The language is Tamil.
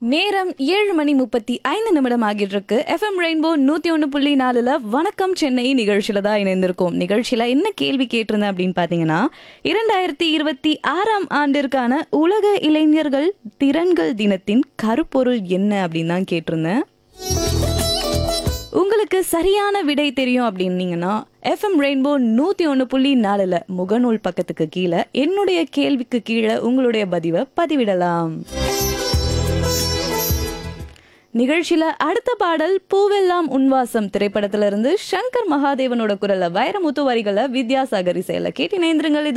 நேரம் ஏழு மணி முப்பத்தி ஐந்து நிமிடம் ஆகிட்டு இருக்கு எஃப்எம் ரெயின்போ நூத்தி ஒன்று புள்ளி நாலுல வணக்கம் சென்னை நிகழ்ச்சியில தான் இணைந்திருக்கோம் நிகழ்ச்சியில என்ன கேள்வி கேட்டிருந்தேன் அப்படின்னு பாத்தீங்கன்னா இரண்டாயிரத்தி இருபத்தி ஆறாம் ஆண்டிற்கான உலக இளைஞர்கள் திறன்கள் தினத்தின் கருப்பொருள் என்ன அப்படின்னு தான் கேட்டிருந்தேன் உங்களுக்கு சரியான விடை தெரியும் அப்படின்னீங்கன்னா எஃப்எம் ரெயின்போ நூத்தி ஒன்று புள்ளி நாலுல முகநூல் பக்கத்துக்கு கீழே என்னுடைய கேள்விக்கு கீழே உங்களுடைய பதிவை பதிவிடலாம் நிகழ்ச்சியில அடுத்த பாடல் பூவெல்லாம் உன்வாசம் திரைப்படத்திலிருந்து சங்கர் மகாதேவனோட குரல்ல வைரமுத்து வரிகளை வித்யாசாகர் இசையில கேட்டு இணைந்திருங்கள் இது